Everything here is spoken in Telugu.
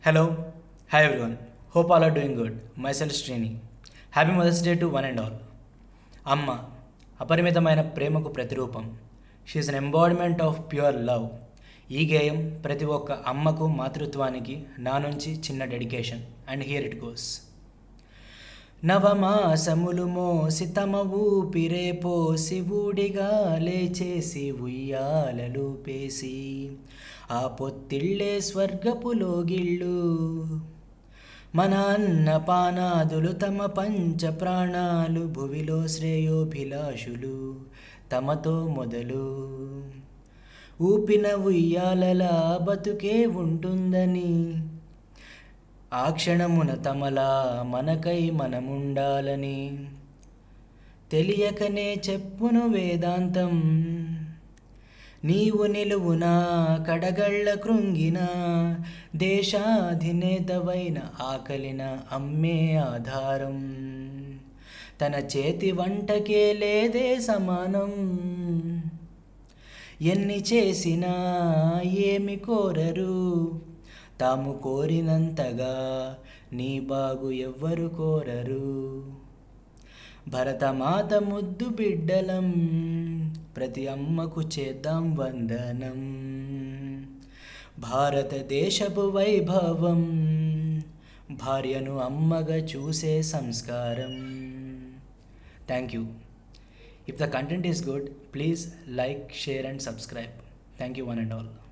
Hello, hi everyone. Hope all are doing good. Myself Srini. Happy mother's day to one and all అమ్మ అపరిమితమైన ప్రేమకు ప్రతిరూపం she is an embodiment of pure love ఈ గేయం ప్రతి ఒక్క అమ్మకు మాతృత్వానికి నా నుంచి చిన్న dedication and here it goes నవమాసములు మోసి తమ ఊపిరే పోసి ఊడిగా లేచేసి ఉయ్యాలలు పేసి ఆ పొత్తిళ్ళే స్వర్గపులోగిళ్ళు మన అన్నపానాదులు తమ పంచ ప్రాణాలు భువిలో శ్రేయోభిలాషులు తమతో మొదలు ఊపిన ఉయ్యాలలా బతుకే ఉంటుందని ఆ క్షణమున తమలా మనకై మనముండాలని తెలియకనే చెప్పును వేదాంతం నీవు నిలువునా కడగళ్ళ కృంగిన దేశాధినేతవైన ఆకలిన అమ్మే ఆధారం తన చేతి వంటకే లేదే సమానం ఎన్ని చేసినా ఏమి కోరరు తాము కోరినంతగా నీ బాగు ఎవ్వరు కోరరు భరతమాత ముద్దు బిడ్డలం ప్రతి అమ్మకు చేద్దాం వందనం భారతదేశపు వైభవం భార్యను అమ్మగా చూసే సంస్కారం thank you if the content is good please like share and subscribe thank you one and all